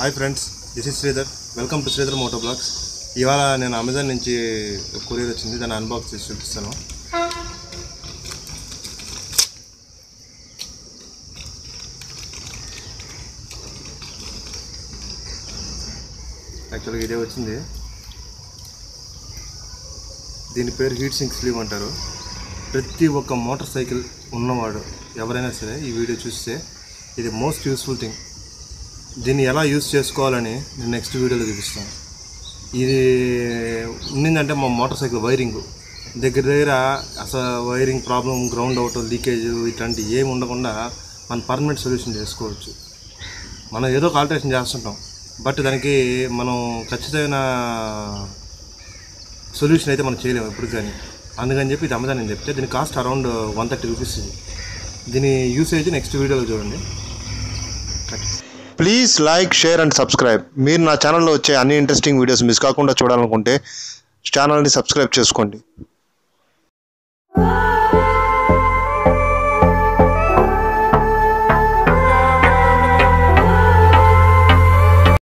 hi friends this is Sridhar welcome to Sridhar moto blogs ఇవాళ నేను Amazon నుంచి కొరియర్ వచ్చింది దాన్ని అన్బాక్స్ చేసి చూపిస్తాను యాక్చువల్గా ఇదే వచ్చింది దీని పేరు హీట్ సింక్ స్లీవ్ అంటారు ప్రతి ఒక్క మోటార్ సైకిల్ ఉన్నవాడు ఎవరైనా సరే ఈ వీడియో చూస్తే ఇది మోస్ట్ యూస్ఫుల్ థింగ్ దీన్ని ఎలా యూస్ చేసుకోవాలని నేను నెక్స్ట్ వీడియోలో చూపిస్తాను ఇది ఉన్నిందంటే మా మోటార్ సైకిల్ వైరింగ్ దగ్గర దగ్గర అసలు wiring problem ground out leakage ఇట్లాంటి ఏమి ఉండకుండా మనం పర్మనెంట్ సొల్యూషన్ చేసుకోవచ్చు మనం ఏదో ఒక ఆల్టరేషన్ చేస్తుంటాం బట్ దానికి మనం ఖచ్చితమైన సొల్యూషన్ అయితే మనం చేయలేము ఎప్పుడు కానీ అందుకని చెప్పి ఇది అమ్మదాని నేను చెప్తే దీని cost around one thirty rupees ఇది దీని యూసేజ్ నెక్స్ట్ వీడియోలో చూడండి please like share and subscribe మీరు నా ఛానల్లో వచ్చే అన్ని ఇంట్రెస్టింగ్ వీడియోస్ మిస్ కాకుండా చూడాలనుకుంటే ఛానల్ని సబ్స్క్రైబ్ చేసుకోండి ఆ